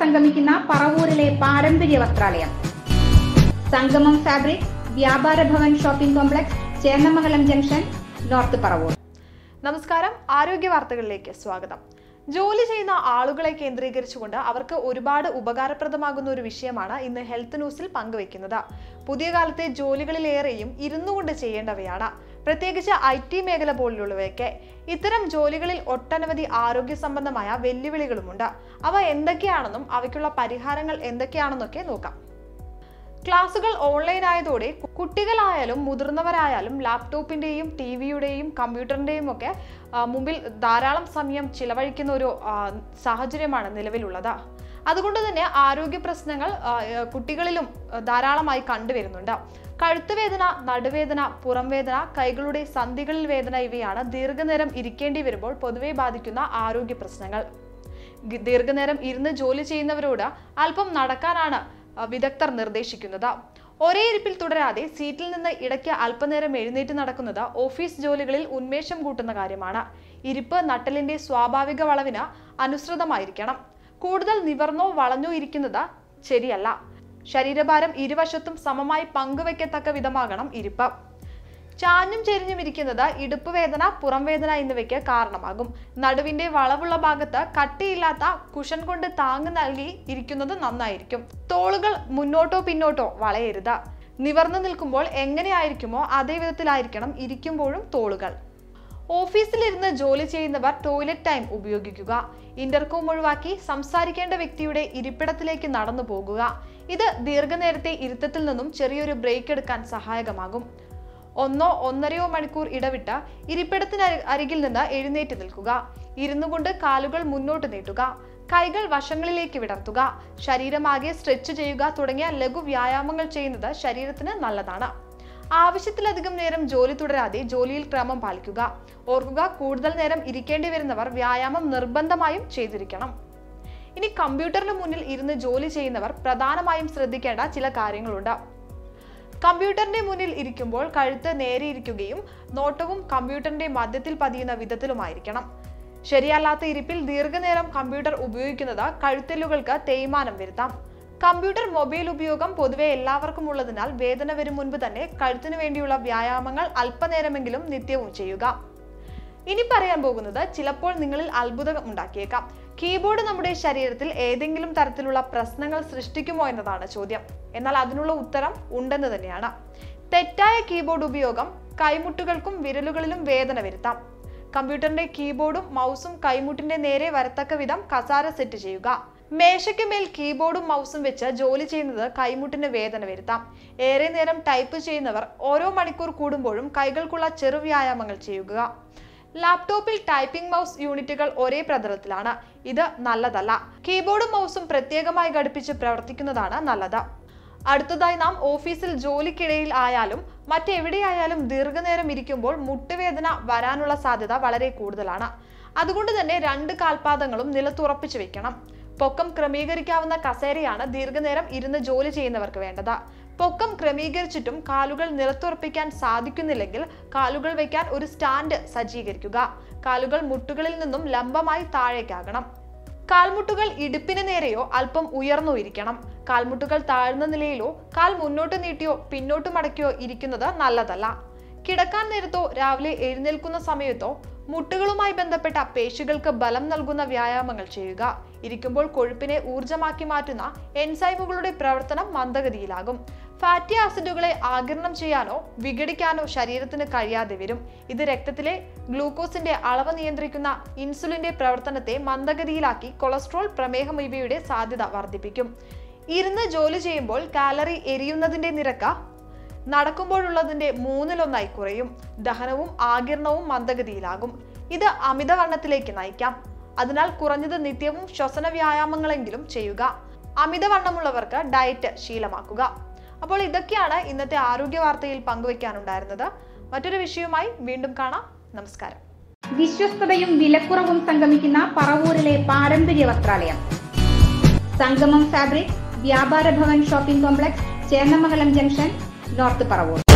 സംഗമിക്കുന്ന പറവൂരിലെ പാരമ്പര്യ വസ്ത്രാലയം Sangamam fabric Vyapara Bhavan shopping complex Chendamangalam junction North Paravur നമസ്കാരം ആരോഗ്യ വാർത്തകളിലേക്ക് സ്വാഗതം ജോലി ചെയ്യുന്ന ആളുകളെ കേന്ദ്രീകരിച്ചുകൊണ്ട് അവർക്ക് ഒരുപാട് ഉപകാരപ്രദമാകുന്ന ഒരു വിഷയമാണ് ഇന്ന് ഹെൽത്ത് ന്യൂസിൽ പങ്കുവെക്കുന്നത് പുതിയ കാലത്തെ ജോലികളിലേറെയും ഇരുന്നുകൊണ്ട് ചെയ്യേണ്ടവയാണ് പ്രത്യേകിച്ച് ഐ ടി മേഖല പോലുള്ളവയൊക്കെ ഇത്തരം ജോലികളിൽ ഒട്ടനവധി ആരോഗ്യ സംബന്ധമായ വെല്ലുവിളികളുമുണ്ട് അവ എന്തൊക്കെയാണെന്നും അവയ്ക്കുള്ള പരിഹാരങ്ങൾ എന്തൊക്കെയാണെന്നൊക്കെ നോക്കാം ക്ലാസുകൾ ഓൺലൈൻ ആയതോടെ കുട്ടികളായാലും മുതിർന്നവരായാലും ലാപ്ടോപ്പിന്റെയും ടി വിയുടെയും കമ്പ്യൂട്ടറിന്റെയും ഒക്കെ ആ, മുമ്പിൽ ധാരാളം സമയം ചിലവഴിക്കുന്ന ഒരു ആ, സാഹചര്യമാണ് നിലവിലുള്ളത് അതുകൊണ്ട് തന്നെ ആരോഗ്യ പ്രശ്നങ്ങൾ ആ, ഏ, കുട്ടികളിലും ആ, ധാരാളമായി കണ്ടുവരുന്നുണ്ട് കഴുത്ത് വേദന നടുവേദന പുറം വേദന കൈകളുടെ സന്ധികളിൽ വേദന ഇവയാണ് ദീർഘനേരം ഇരിക്കേണ്ടി വരുമ്പോൾ പൊതുവെ ബാധിക്കുന്ന ആരോഗ്യ പ്രശ്നങ്ങൾ ഗ- ദീർഘനേരം ഇരുന്ന് ജോലി ചെയ്യുന്നവരോട് അല്പം നടക്കാനാണ് അഹ്, വിദഗ്ധർ നിർദ്ദേശിക്കുന്നത് ഒരേ ഇരിപ്പിൽ തുടരാതെ സീറ്റിൽ നിന്ന് ഇടയ്ക്ക് അല്പനേരം എഴുന്നേറ്റ് നടക്കുന്നത് ഓഫീസ് ജോലികളിൽ ഉന്മേഷം കൂട്ടുന്ന കാര്യമാണ് ഇരിപ്പ് നട്ടലിന്റെ സ്വാഭാവിക വളവിന് അനുസൃതമായിരിക്കണം കൂടുതൽ നിവർന്നോ വളഞ്ഞോ ഇരിക്കുന്നത് ശരിയല്ല ശരീരഭാരം ഇരുവശത്തും സമമായി പങ്കുവെക്കത്തക്ക വിധമാകണം ഇരിപ്പ് ചാഞ്ഞും ചെരിഞ്ഞും ഇരിക്കുന്നത് ഇടുപ്പ് വേദന പുറം വേദന എന്നിവയ്ക്ക് കാരണമാകും നടുവിന്റെ വളവുള്ള ഭാഗത്ത് കട്ടിയില്ലാത്ത കുഷൻ കൊണ്ട് താങ്ങ് നൽകി ഇരിക്കുന്നത് നന്നായിരിക്കും തോളുകൾ മുന്നോട്ടോ പിന്നോട്ടോ വളയരുത് നിവർന്നു നിൽക്കുമ്പോൾ എങ്ങനെയായിരിക്കുമോ അതേ വിധത്തിലായിരിക്കണം ഇരിക്കുമ്പോഴും തോളുകൾ ഓഫീസിലിരുന്ന് ജോലി ചെയ്യുന്നവർ ടോയ്ലറ്റ് ടൈം ഉപയോഗിക്കുക ഇന്റർകോം ഒഴിവാക്കി സംസാരിക്കേണ്ട വ്യക്തിയുടെ ഇരിപ്പിടത്തിലേക്ക് നടന്നു പോകുക ഇത് ദീർഘനേരത്തെ ഇരുത്തത്തിൽ നിന്നും ചെറിയൊരു ബ്രേക്ക് എടുക്കാൻ സഹായകമാകും ഒന്നോ ഒന്നരയോ മണിക്കൂർ ഇടവിട്ട് ഇരിപ്പിടത്തിന് അരി- അരികിൽ നിന്ന് എഴുന്നേറ്റ് നിൽക്കുക ഇരുന്നു കൊണ്ട് കാലുകൾ മുന്നോട്ട് നീട്ടുക കൈകൾ വശങ്ങളിലേക്ക് വിടർത്തുക ശരീരമാകെ സ്ട്രെച്ച് ചെയ്യുക തുടങ്ങിയ ലഘു വ്യായാമങ്ങൾ ചെയ്യുന്നത് ശരീരത്തിന് നല്ലതാണ് ആവശ്യത്തിലധികം നേരം ജോലി തുടരാതെ ജോലിയിൽ ക്രമം പാലിക്കുക ഓർക്കുക കൂടുതൽ നേരം ഇരിക്കേണ്ടി വരുന്നവർ വ്യായാമം നിർബന്ധമായും ചെയ്തിരിക്കണം ഇനി കമ്പ്യൂട്ടറിന് മുന്നിൽ ഇരുന്ന് ജോലി ചെയ്യുന്നവർ പ്രധാനമായും ശ്രദ്ധിക്കേണ്ട ചില കാര്യങ്ങളുണ്ട് കമ്പ്യൂട്ടറിന്റെ മുന്നിൽ ഇരിക്കുമ്പോൾ കഴുത്ത് നേരെ ഇരിക്കുകയും നോട്ടവും കമ്പ്യൂട്ടറിന്റെ മധ്യത്തിൽ പതിയുന്ന വിധത്തിലുമായിരിക്കണം ശരിയല്ലാത്ത ഇരിപ്പിൽ ദീർഘനേരം കമ്പ്യൂട്ടർ ഉപയോഗിക്കുന്നത് കഴുത്തെല്ലുകൾക്ക് തേയ്മാനം വരുത്താം കമ്പ്യൂട്ടർ മൊബൈൽ ഉപയോഗം പൊതുവെ എല്ലാവർക്കും ഉള്ളതിനാൽ വേദന വരും മുൻപ് തന്നെ കഴുത്തിനു വേണ്ടിയുള്ള വ്യായാമങ്ങൾ അല്പനേരമെങ്കിലും നിത്യവും ചെയ്യുക ഇനി പറയാൻ പോകുന്നത് ചിലപ്പോൾ നിങ്ങളിൽ അത്ഭുതം ഉണ്ടാക്കിയേക്കാം കീബോർഡ് നമ്മുടെ ശരീരത്തിൽ ഏതെങ്കിലും തരത്തിലുള്ള പ്രശ്നങ്ങൾ സൃഷ്ടിക്കുമോ എന്നതാണ് ചോദ്യം എന്നാൽ അതിനുള്ള ഉത്തരം ഉണ്ടെന്ന് തന്നെയാണ് തെറ്റായ കീബോർഡ് ഉപയോഗം കൈമുട്ടുകൾക്കും വിരലുകളിലും വേദന വരുത്താം കമ്പ്യൂട്ടറിന്റെ കീബോർഡും മൗസും കൈമുട്ടിന്റെ നേരെ വരത്തക്ക വിധം കസാര സെറ്റ് ചെയ്യുക മേശയ്ക്ക് മേൽ കീബോർഡും മൗസും വെച്ച് ജോലി ചെയ്യുന്നത് കൈമുട്ടിന് വേദന വരുത്താം ഏറെ നേരം ടൈപ്പ് ചെയ്യുന്നവർ ഓരോ മണിക്കൂർ കൂടുമ്പോഴും കൈകൾക്കുള്ള ചെറു വ്യായാമങ്ങൾ ചെയ്യുക ലാപ്ടോപ്പിൽ ടൈപ്പിംഗ് മൗസ് യൂണിറ്റുകൾ ഒരേ പ്രതലത്തിലാണ് ഇത് നല്ലതല്ല കീബോർഡും മൗസും പ്രത്യേകമായി ഘടിപ്പിച്ച് പ്രവർത്തിക്കുന്നതാണ് നല്ലത് അടുത്തതായി നാം ഓഫീസിൽ ജോലിക്കിടയിൽ ആയാലും മറ്റെവിടെയായാലും ദീർഘനേരം ഇരിക്കുമ്പോൾ മുട്ടുവേദന വരാനുള്ള സാധ്യത വളരെ കൂടുതലാണ് അതുകൊണ്ട് തന്നെ രണ്ട് കാൽപാദങ്ങളും നിലത്തുറപ്പിച്ചു വെക്കണം പൊക്കം ക്രമീകരിക്കാവുന്ന കസേരയാണ് ദീർഘനേരം ഇരുന്ന് ജോലി ചെയ്യുന്നവർക്ക് വേണ്ടത് പൊക്കം ക്രമീകരിച്ചിട്ടും കാലുകൾ നിലത്തുറപ്പിക്കാൻ സാധിക്കുന്നില്ലെങ്കിൽ കാലുകൾ വയ്ക്കാൻ ഒരു സ്റ്റാൻഡ് സജ്ജീകരിക്കുക കാലുകൾ മുട്ടുകളിൽ നിന്നും ലംബമായി താഴേക്കാകണം കാൽമുട്ടുകൾ ഇടുപ്പിന് നേരെയോ അല്പം ഉയർന്നോ ഇരിക്കണം കാൽമുട്ടുകൾ താഴ്ന്ന നിലയിലോ കാൽ മുന്നോട്ട് നീട്ടിയോ പിന്നോട്ട് മടക്കിയോ ഇരിക്കുന്നത് നല്ലതല്ല കിടക്കാൻ നേരത്തോ രാവിലെ എഴുന്നേൽക്കുന്ന സമയത്തോ മുട്ടുകളുമായി ബന്ധപ്പെട്ട പേശികൾക്ക് ബലം നൽകുന്ന വ്യായാമങ്ങൾ ചെയ്യുക ഇരിക്കുമ്പോൾ കൊഴുപ്പിനെ ഊർജമാക്കി മാറ്റുന്ന എൻസൈമുകളുടെ പ്രവർത്തനം മന്ദഗതിയിലാകും ഫാറ്റി ആസിഡുകളെ ആഗിരണം ചെയ്യാനോ വിഘടിക്കാനോ ശരീരത്തിന് കഴിയാതെ വരും ഇത് രക്തത്തിലെ ഗ്ലൂക്കോസിന്റെ അളവ് നിയന്ത്രിക്കുന്ന ഇൻസുലിന്റെ പ്രവർത്തനത്തെ മന്ദഗതിയിലാക്കി കൊളസ്ട്രോൾ പ്രമേഹം ഇവയുടെ സാധ്യത വർദ്ധിപ്പിക്കും ഇരുന്ന് ജോലി ചെയ്യുമ്പോൾ കാലറി എരിയുന്നതിന്റെ നിരക്ക് നടക്കുമ്പോഴുള്ളതിന്റെ മൂന്നിലൊന്നായി കുറയും ദഹനവും ആകിരണവും മന്ദഗതിയിലാകും ഇത് അമിതവണ്ണത്തിലേക്ക് നയിക്കാം അതിനാൽ കുറഞ്ഞത് നിത്യവും ശ്വസന വ്യായാമങ്ങളെങ്കിലും ചെയ്യുക അമിതവണ്ണമുള്ളവർക്ക് ഡയറ്റ് ശീലമാക്കുക അപ്പോൾ ഇതൊക്കെയാണ് ഇന്നത്തെ ആരോഗ്യ വാർത്തയിൽ പങ്കുവയ്ക്കാനുണ്ടായിരുന്നത് മറ്റൊരു വിഷയവുമായി വീണ്ടും കാണാം നമസ്കാരം വിശ്വസ്തതയും വിലക്കുറവും സംഗമിക്കുന്ന പറവൂരിലെ പാരമ്പര്യ വസ്ത്രാലയം Sangamam fabric Vyapara Bhavan shopping complex Chendamangalam junction North Paravur